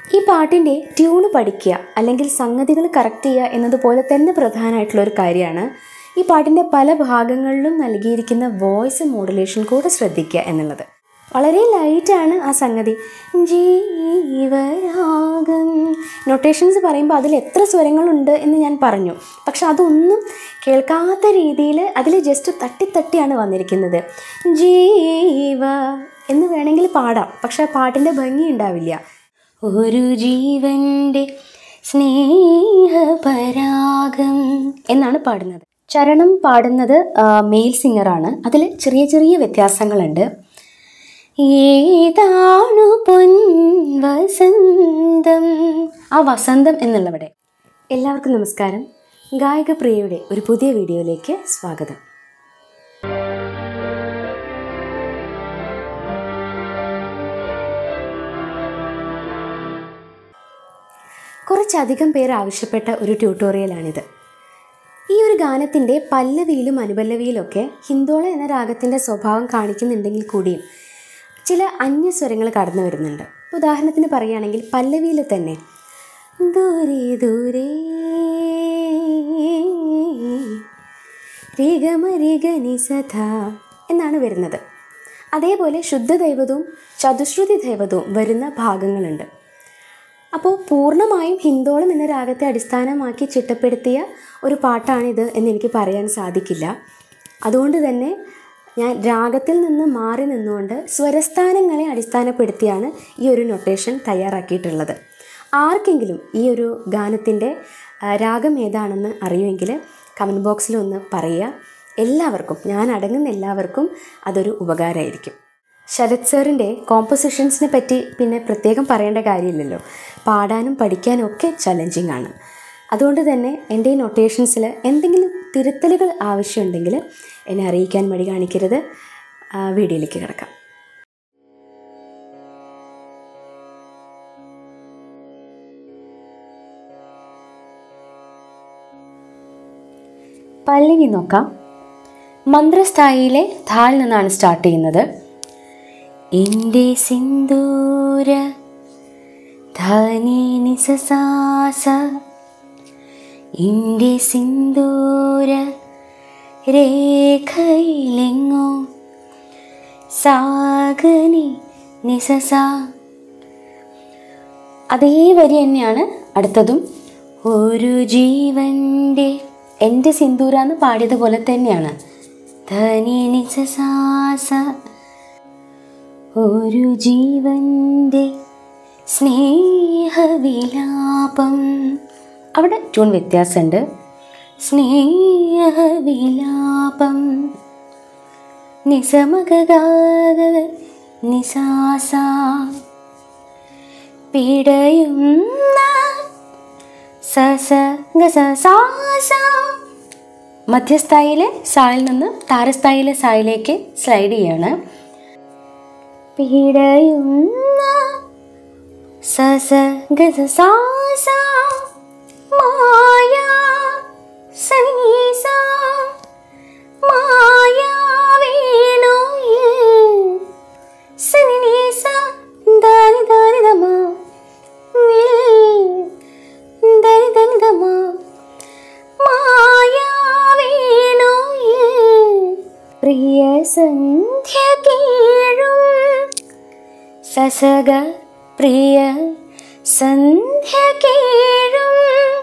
ഈ പാട്ടിൻ്റെ ട്യൂണ് പഠിക്കുക അല്ലെങ്കിൽ സംഗതികൾ കറക്റ്റ് ചെയ്യുക എന്നതുപോലെ തന്നെ പ്രധാനമായിട്ടുള്ള ഒരു കാര്യമാണ് ഈ പാട്ടിൻ്റെ പല ഭാഗങ്ങളിലും നൽകിയിരിക്കുന്ന വോയിസ് മോഡുലേഷൻ കൂടെ ശ്രദ്ധിക്കുക എന്നുള്ളത് വളരെ ലൈറ്റാണ് ആ സംഗതി ജീവരാഗം നൊട്ടേഷൻസ് പറയുമ്പോൾ അതിൽ എത്ര സ്വരങ്ങളുണ്ട് എന്ന് ഞാൻ പറഞ്ഞു പക്ഷെ അതൊന്നും കേൾക്കാത്ത രീതിയിൽ അതിൽ ജസ്റ്റ് തട്ടി തട്ടിയാണ് വന്നിരിക്കുന്നത് ജീവ എന്ന് വേണമെങ്കിൽ പാടാം പക്ഷെ ആ പാട്ടിൻ്റെ ഭംഗി ഉണ്ടാവില്ല ഒരു ജീവൻ്റെ സ്നേഹപരാഗം എന്നാണ് പാടുന്നത് ചരണം പാടുന്നത് മെയിൽ സിംഗറാണ് അതിൽ ചെറിയ ചെറിയ വ്യത്യാസങ്ങളുണ്ട് ഏതാണു പൊൻ വസന്തം ആ വസന്തം എന്നുള്ളവിടെ എല്ലാവർക്കും നമസ്കാരം ഗായക പ്രിയയുടെ ഒരു പുതിയ വീഡിയോയിലേക്ക് സ്വാഗതം കുറച്ചധികം പേർ ആവശ്യപ്പെട്ട ഒരു ട്യൂട്ടോറിയലാണിത് ഈ ഒരു ഗാനത്തിൻ്റെ പല്ലവിയിലും അനുപല്ലവിയിലൊക്കെ ഹിന്ദോള എന്ന രാഗത്തിൻ്റെ സ്വഭാവം കാണിക്കുന്നുണ്ടെങ്കിൽ കൂടിയും ചില അന്യസ്വരങ്ങൾ കടന്നു വരുന്നുണ്ട് ഉദാഹരണത്തിന് പറയുകയാണെങ്കിൽ പല്ലവിയിൽ തന്നെ ദൂരെ ദൂരെ രേഖമരിഗനി സഥ എന്നാണ് വരുന്നത് അതേപോലെ ശുദ്ധ ദൈവതവും ചതുശ്രുതി ദൈവതവും വരുന്ന ഭാഗങ്ങളുണ്ട് അപ്പോൾ പൂർണ്ണമായും ഹിന്ദോളം എന്ന രാഗത്തെ അടിസ്ഥാനമാക്കി ചിട്ടപ്പെടുത്തിയ ഒരു പാട്ടാണിത് എന്ന് എനിക്ക് പറയാൻ സാധിക്കില്ല അതുകൊണ്ട് തന്നെ ഞാൻ രാഗത്തിൽ നിന്ന് മാറി നിന്നുകൊണ്ട് സ്വരസ്ഥാനങ്ങളെ അടിസ്ഥാനപ്പെടുത്തിയാണ് ഈ ഒരു നൊട്ടേഷൻ തയ്യാറാക്കിയിട്ടുള്ളത് ആർക്കെങ്കിലും ഈ ഒരു ഗാനത്തിൻ്റെ രാഗം ഏതാണെന്ന് അറിയുമെങ്കിൽ കമൻറ്റ് ബോക്സിൽ ഒന്ന് പറയുക എല്ലാവർക്കും ഞാൻ അടങ്ങുന്ന എല്ലാവർക്കും അതൊരു ഉപകാരമായിരിക്കും ശരത് സാറിൻ്റെ കോമ്പോസിഷൻസിനെ പറ്റി പിന്നെ പ്രത്യേകം പറയേണ്ട കാര്യമില്ലല്ലോ പാടാനും പഠിക്കാനും ഒക്കെ ചലഞ്ചിങ് ആണ് അതുകൊണ്ട് തന്നെ എൻ്റെ ഈ നൊട്ടേഷൻസിൽ എന്തെങ്കിലും തിരുത്തലുകൾ ആവശ്യമുണ്ടെങ്കിൽ എന്നെ അറിയിക്കാൻ മടി കാണിക്കരുത് വീഡിയോയിലേക്ക് കിടക്കാം പല്ലവി നോക്കാം മന്ത്രസ്ഥായിയിലെ ധാൽ നിന്നാണ് സ്റ്റാർട്ട് ചെയ്യുന്നത് എൻ്റെ സിന്ദൂര ധനി നിസസാസ എൻ്റെ സിന്ദൂര രേഖയിലെങ്ങോ സാഗനി നിസസ അതേ വരി തന്നെയാണ് അടുത്തതും ഒരു ജീവൻ്റെ എൻ്റെ സിന്ദൂര എന്ന് പാടിയതുപോലെ തന്നെയാണ് ധനി നിസസാസ ഒരു ജീവൻ്റെ സ്നേഹവിലാപം അവിടെ ട്യൂൺ വ്യത്യാസമുണ്ട് സ്നേഹവിലാപം നിസമകാത നിസാസ പിടയുന്ന സസ ഗസസാസ മധ്യസ്ഥായിലെ സായിൽ നിന്ന് താരസ്ഥായിലെ സായിലേക്ക് സ്ലൈഡ് ചെയ്യാണ് പിടയുന്ന സസ ഗസസാസ മായ സനീസ മായ വേണു സനീസ ദാനി ദാനി ദമ ദാനി ദാനി ദമ മായ വേണു പ്രിയ സന്ധ്യ കീഴും സസഗ പ്രിയ സന്ധ്യ കീഴും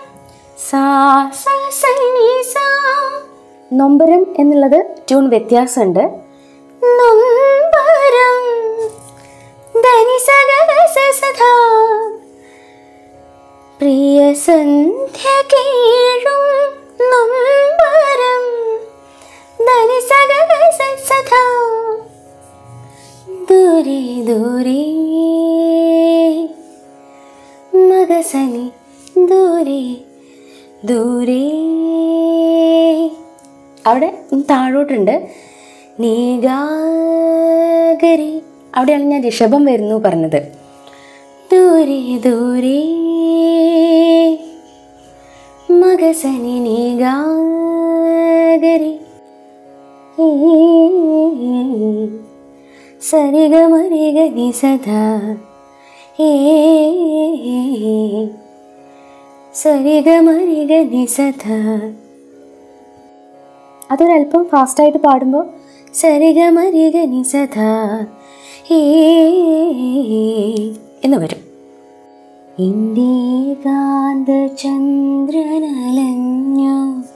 നൊമ്പരം എന്നുള്ളത് ട്യൂൺ വ്യത്യാസമുണ്ട് നൊമ്പരം പ്രിയ സന്ധ്യ കീഴും നൊമ്പരം സദാ ദൂരെ ദൂരെ മകസനി ദൂരെ ദൂരെ അവിടെ താഴോട്ടുണ്ട് നീഗാഗരി അവിടെയാണ് ഞാൻ ഋഷഭം വരുന്നു പറഞ്ഞത് ദൂരെ ദൂരെ മകസനി നീഗാഗരി സരിഗ മരിഗ നി സദാ ഏ സരിഗമരിഗ നിസധ അതൊരല്പം ഫാസ്റ്റായിട്ട് പാടുമ്പോൾ സരിഗമരിഗ നിസധ ഏ എന്ന് വരും ഇന്ത്യകാന്ത ചന്ദ്രനലഞ്ഞു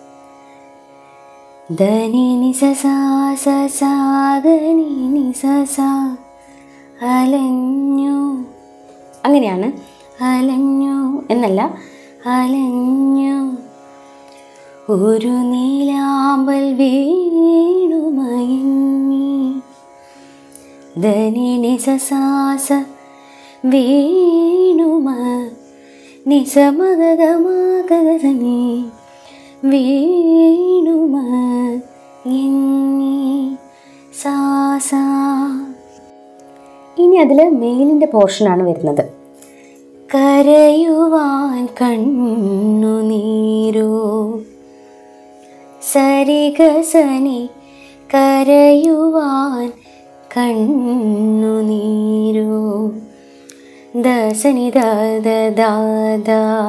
ധനി നിസസാ സാഗനി നിസസാ അലഞ്ഞു അങ്ങനെയാണ് അലഞ്ഞു എന്നല്ല അലഞ്ഞു ഒരു നീലാമ്പൽ വീണുമയങ്ങി ധനി നിസസാസ വീണുമ നിസമഗമഗനി വീണുമ സാസ ഇനി അതിൽ മെയിലിൻ്റെ പോർഷനാണ് വരുന്നത് കരയുവാൻ കണ്ണു നീരോ സരിഗസനി കരയുവാൻ കണ്ണു നീരോ ദസനി ദാദ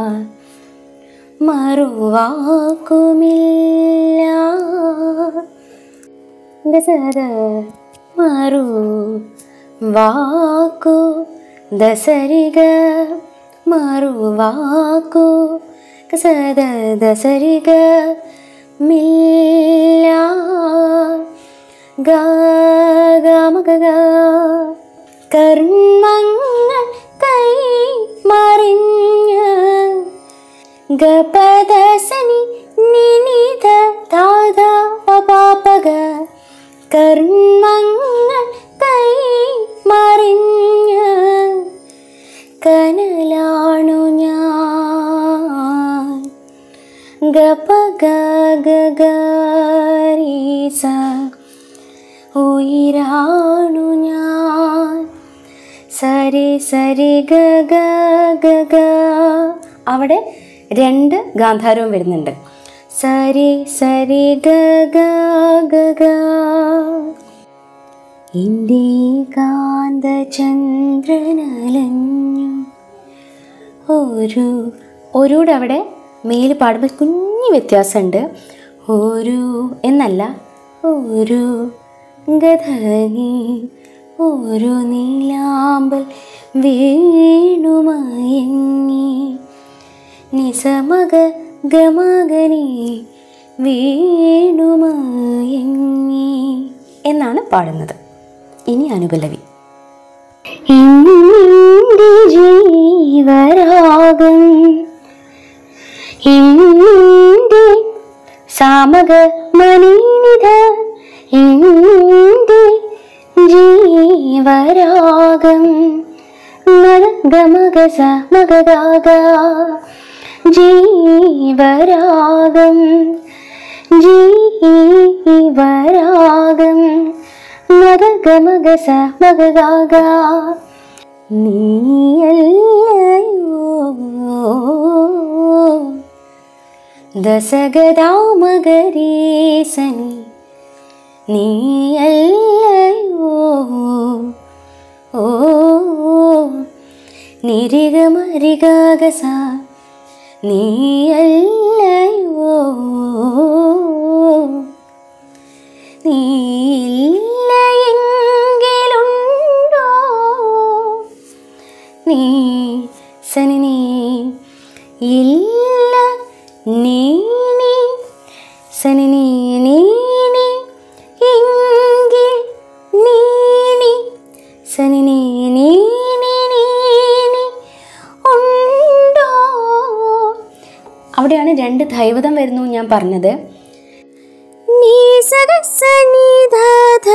മറുവാക്കുമില്ല ദസദ മറു വാക്കു ദസരിക മറുവാക്കു സദ ദസരിക മില്ല ഗമക കർമ്മങ്ങൾ കൈ മറിഞ്ഞ് ഗപദസനി നിനിത താത പപാപക കർമ്മങ്ങൾ കൈ മറിഞ്ഞ് കനലാണു ഞാൻ ഗപഗരീസ ഉയരാണു ഞാൻ സരി സരി ഗ ഗ ഗ ഗ അവിടെ രണ്ട് ഗാന്ധാരവും വരുന്നുണ്ട് സരി സരി ഗ ഗ ഗ ഗ ഇന്ത്യകാന്ത ചന്ദ്രനലഞ്ഞു ഒരു ഒരുവിടെ അവിടെ മേൽ പാടുമ്പോൾ കുഞ്ഞു വ്യത്യാസമുണ്ട് ഒരു എന്നല്ല ഒരു ഗധനി ഒരു നീലാമ്പൽ വീണുമയങ്ങി നിസമക ഗമഗനി വീണുമയങ്ങി എന്നാണ് പാടുന്നത് ഇനി അനുപല്ലവി ഇന്നിൻ്റെ ജീവരാഗം ഇന്നിൻ്റെ സാമക മണിനിധ ഇന്നിൻ്റെ ജീവരാഗം മത ഗമക സമഗാഗ ജീവരാഗം ജീവരാഗം മത ഗമക സമഗാഗ നീയല്ലയോ ദശഗദാമകരീസനി നീയല്ലയോ ഓ നിരിഗമരിഗാഗസ നീയല്ലയോ നീയില്ലയെങ്കിലുണ്ടോ നീ സനി നീ ഇല്ല നീ നീ സനി നീ നീ നീ എങ്കിൽ നീ നീ സനി നീ നീ നീ നീ നീ ഉണ്ടോ അവിടെയാണ് രണ്ട് ദൈവതം വരുന്നു ഞാൻ പറഞ്ഞത് നീ സഗ സനി ധ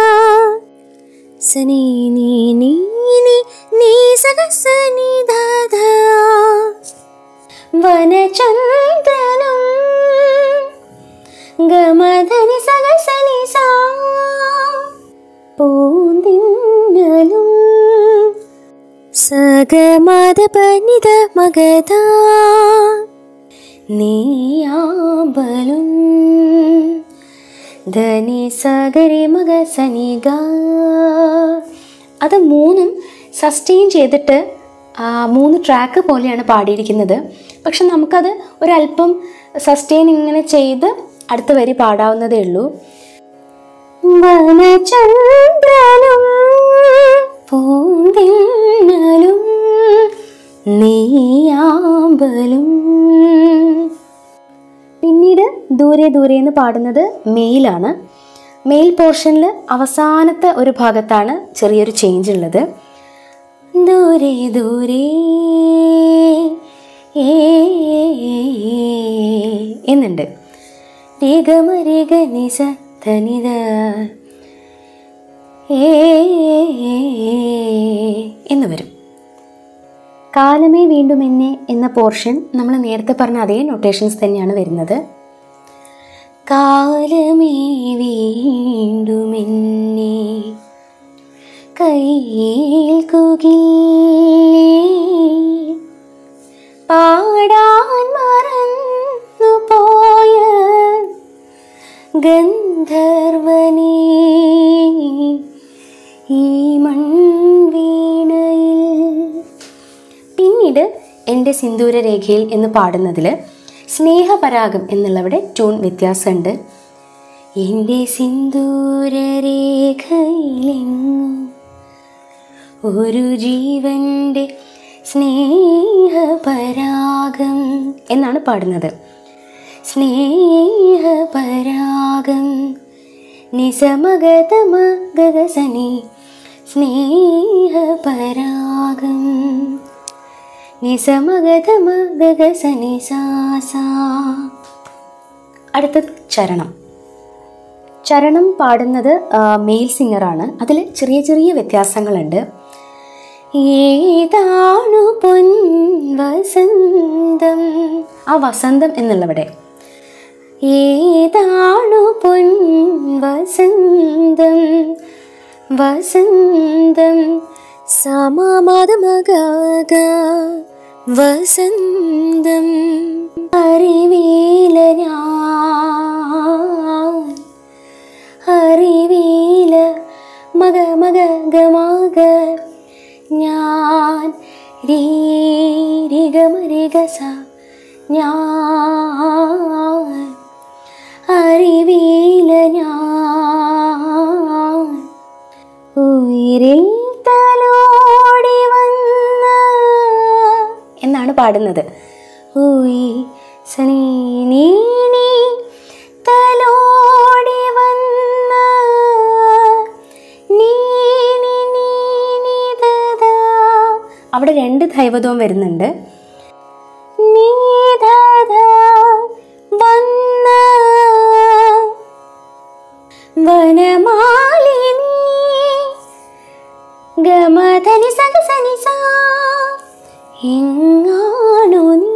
സനി നീ നീ നീ നീ സഗ സനി ധ വനചന്ദ്രനും ഗമധനി സഗ സനി സാ പൂന്തിങ്ങലും സഗമത പനിത മഗധ നീയാമ്പലും ധനി സഗരി മഗ സനിഗ അത് മൂന്നും സസ്റ്റെയിൻ ചെയ്തിട്ട് ആ, മൂന്ന് ട്രാക്ക് പോലെയാണ് പാടിയിരിക്കുന്നത് പക്ഷെ നമുക്കത് ഒരല്പം സസ്റ്റെയിൻ ഇങ്ങനെ ചെയ്ത് അടുത്ത വരി പാടാവുന്നതേ ഉള്ളൂ വനചന്ദ്രനും പൂന്തിന്നലും നെയ്യാമ്പലും പിന്നീട് ദൂരെ ദൂരെ എന്ന് പാടുന്നത് മെയിലാണ് മെയിൽ പോർഷനിൽ അവസാനത്തെ ഒരു ഭാഗത്താണ് ചെറിയൊരു ചേഞ്ച് ഉള്ളത് ദൂരെ ദൂരെ ഏ എന്നുണ്ട് രേഖമ രേഖ നിസ ധനിത ഏ എന്ന് വരും കാലമേ വീണ്ടും എന്നെ എന്ന പോർഷൻ നമ്മൾ നേരത്തെ പറഞ്ഞ അതേ നൊട്ടേഷൻസ് തന്നെയാണ് വരുന്നത് കാലമേ വീണ്ടും എന്നെ കയ്യിൽ കുകിലേ പാടാൻ മറന്നു പോയ ഗന്ധർവനേ ഈ മൺവീണയിൽ പിന്നീട് എൻ്റെ സിന്ദൂരരേഖയിൽ എന്ന് പാടുന്നതിൽ സ്നേഹപരാഗം എന്നുള്ളവിടെ ട്യൂൺ വ്യത്യാസമുണ്ട് എൻ്റെ സിന്ദൂരരേഖയിലെങ്ങും ഒരു ജീവൻ്റെ സ്നേഹപരാഗം എന്നാണ് പാടുന്നത് സ്നേഹപരാഗം നിസമഗതമഗസനി സ്നേഹപരാഗം നിസമഗതമഗസനി സാസാ അടുത്ത ചരണം ചരണം പാടുന്നത് ആ, മെയിൽ സിംഗറാണ് അതിൽ ചെറിയ ചെറിയ വ്യത്യാസങ്ങളുണ്ട് ഏതാണു പൊൻ വസന്തം ആ വസന്തം എന്നുള്ളവിടെ ഏതാണു പൊൻ വസന്തം വസന്തം സമമതമഗ വസന്തം അറിവീല ഞാൻ അറിവീല മക മക ഗമക ഞാൻ രീ രി ഗമ രി ഗ സ ഞാൻ അറിവീല ഞാൻ ഉയരിൽ തലോടി വന്ന എന്നാണ് പാടുന്നത് ഉയ് സനി നീ നീ തലോടി വന്ന നീ നീ നീ നീ ദദാ. അവിടെ രണ്ട് ദൈവതവും വരുന്നുണ്ട് നീ ദദാ വന്ന വനമാലിനി ഗമധനി സഗ സനി സാ എങ്ങാണു നീ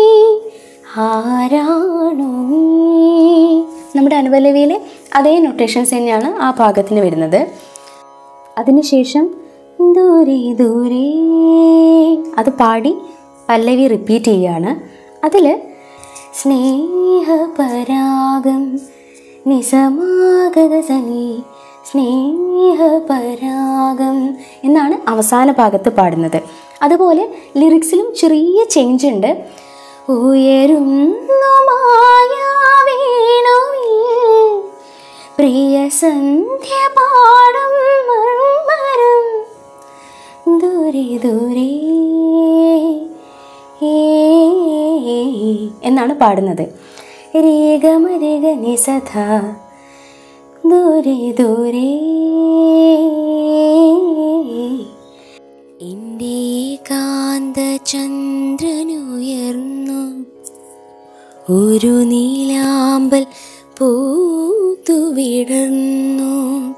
ആരാണു നീ നമ്മുടെ അനുപല്ലവിയിലെ അതേ നൊട്ടേഷൻസ് തന്നെയാണ് ആ ഭാഗത്തിന് വരുന്നത് അതിനുശേഷം ദൂരെ ദൂരെ അത് പാടി പല്ലവി റിപ്പീറ്റ് ചെയ്യുകയാണ് അതിൽ സ്നേഹപരാഗം നിസമാഗതസനി സ്നേഹപരാഗം എന്നാണ് അവസാന ഭാഗത്ത് പാടുന്നത് അതുപോലെ ലിറിക്സിലും ചെറിയ ചേഞ്ച് ഉണ്ട് ഉയരുന്നു മായാവേണുവിൽ പ്രിയ സന്ധ്യ പാടും മർമരം ദൂരെ ദൂരെ ഏ എന്നാണ് പാടുന്നത് രേഖമ രേഖ നിസധ ദൂരെ ദൂരെ എൻ്റെ കാന്ത ചന്ദ്രനുയർന്നു ഒരു നീലാമ്പൽ പൂത്തു വിടർന്നു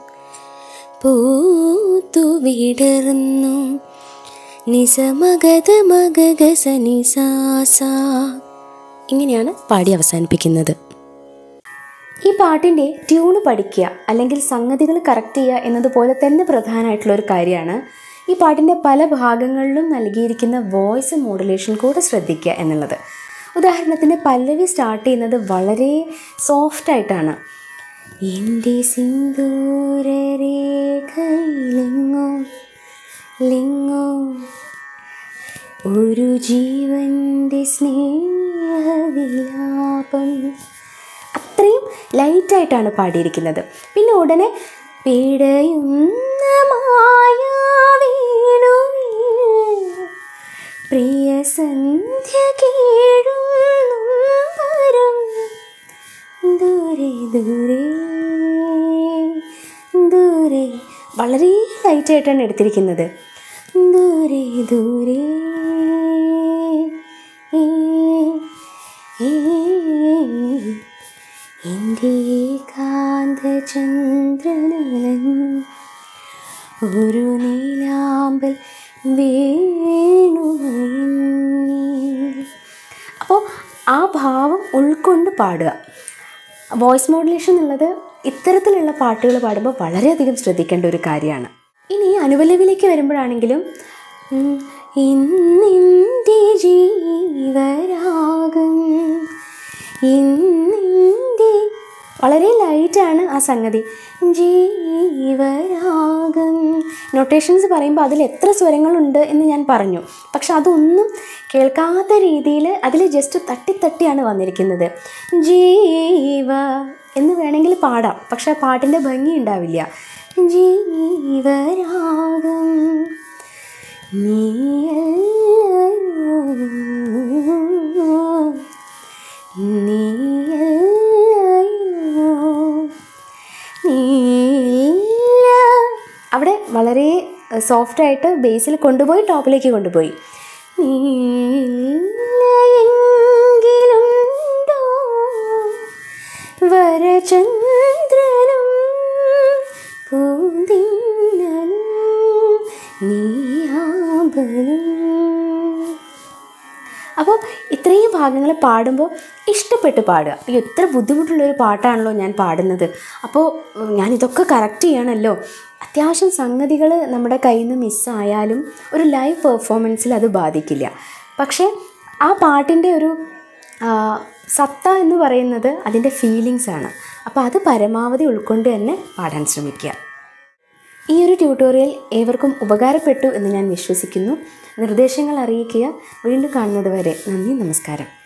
പൂത്തു വിടർന്നു നിസമഗത മഗഗ സനിസാസ ഇങ്ങനെയാണ് പാടി അവസാനിപ്പിക്കുന്നത് ഈ പാട്ടിൻ്റെ ട്യൂണ് പഠിക്കുക അല്ലെങ്കിൽ സംഗതികൾ കറക്റ്റ് ചെയ്യുക എന്നതുപോലെ തന്നെ പ്രധാനമായിട്ടുള്ള ഒരു കാര്യമാണ് ഈ പാട്ടിൻ്റെ പല ഭാഗങ്ങളിലും നൽകിയിരിക്കുന്ന വോയിസ് മോഡുലേഷൻ കൂടെ ശ്രദ്ധിക്കുക എന്നുള്ളത് ഉദാഹരണത്തിന് പല്ലവി സ്റ്റാർട്ട് ചെയ്യുന്നത് വളരെ സോഫ്റ്റായിട്ടാണ് എൻ്റെ സിന്ദൂരരേഖയിലെങ്ങോ ലിങ്ങോ ഒരു ജീവൻ്റെ സ്നേഹവിലാപം അത്രയും ലൈറ്റായിട്ടാണ് പാടിയിരിക്കുന്നത് പിന്നെ ഉടനെ പിടയുന്ന മായാവീണുവേ പ്രിയ സന്ധ്യ കേഴും പരം ദൂരെ ദൂരെ ദൂരെ വളരെ ലൈറ്റായിട്ടാണ് എടുത്തിരിക്കുന്നത് ദൂരെ ദൂരെ ഏ, ഏ, എൻ്റെ കാന്തചന്ദ്രനൻ ഒരു നീലാമ്പൽ വേണു അപ്പോൾ ആ ഭാവം ഉൾക്കൊണ്ട് പാടുക വോയിസ് മോഡുലേഷൻ എന്നുള്ളത് ഇത്തരത്തിലുള്ള പാട്ടുകൾ പാടുമ്പോൾ വളരെയധികം ശ്രദ്ധിക്കേണ്ട ഒരു കാര്യമാണ് ഇനി അനുപല്ലവിലേക്ക് വരുമ്പോഴാണെങ്കിലും ഉം, ഇന്നിൻ്റെ ജീവരാഗം ഇന്നിൻ്റെ വളരെ ലൈറ്റാണ് ആ സംഗതി ജീവരാഗം നൊട്ടേഷൻസ് പറയുമ്പോൾ അതിൽ എത്ര സ്വരങ്ങളുണ്ട് എന്ന് ഞാൻ പറഞ്ഞു പക്ഷെ അതൊന്നും കേൾക്കാത്ത രീതിയിൽ അതിൽ ജസ്റ്റ് തട്ടി തട്ടിയാണ് വന്നിരിക്കുന്നത് ജീവ എന്ന് വേണമെങ്കിൽ പാടാം പക്ഷെ ആ പാട്ടിൻ്റെ ഭംഗി ഉണ്ടാവില്ല ജീവരാഗം നീയല്ലോ നീയല്ലോ നീല അവിടെ വളരെ സോഫ്റ്റായിട്ട് ബേസിൽ കൊണ്ടുപോയി ടോപ്പിലേക്ക് കൊണ്ടുപോയി നീലയെങ്കിലുണ്ടോ വരചന്ദ്രനും പൂന്തിന്നലും നീയാമ്പലും അപ്പോൾ ഇത്രയും ഭാഗങ്ങൾ പാടുമ്പോൾ ഇഷ്ടപ്പെട്ട് പാടുക അയ്യോ ഇത്ര ബുദ്ധിമുട്ടുള്ളൊരു പാട്ടാണല്ലോ ഞാൻ പാടുന്നത് അപ്പോൾ ഉം, ഞാൻ ഇതൊക്കെ കറക്റ്റ് ചെയ്യണമല്ലോ അത്യാവശ്യം സംഗതികൾ നമ്മുടെ കയ്യിൽ നിന്ന് മിസ്സായാലും ഒരു ലൈവ് പെർഫോമൻസിൽ അത് ബാധിക്കില്ല പക്ഷേ ആ പാട്ടിൻ്റെ ഒരു ആ, സത്ത എന്ന് പറയുന്നത് അതിൻ്റെ ഫീലിങ്സ് ആണ് അപ്പോൾ അത് പരമാവധി ഉൾക്കൊണ്ട് തന്നെ പാടാൻ ശ്രമിക്കുക ഈ ഒരു ട്യൂട്ടോറിയൽ ഏവർക്കും ഉപകാരപ്പെട്ടു എന്ന് ഞാൻ വിശ്വസിക്കുന്നു നിർദ്ദേശങ്ങൾ അറിയിക്കുക വീണ്ടും കാണുന്നത് വരെ നന്ദി നമസ്കാരം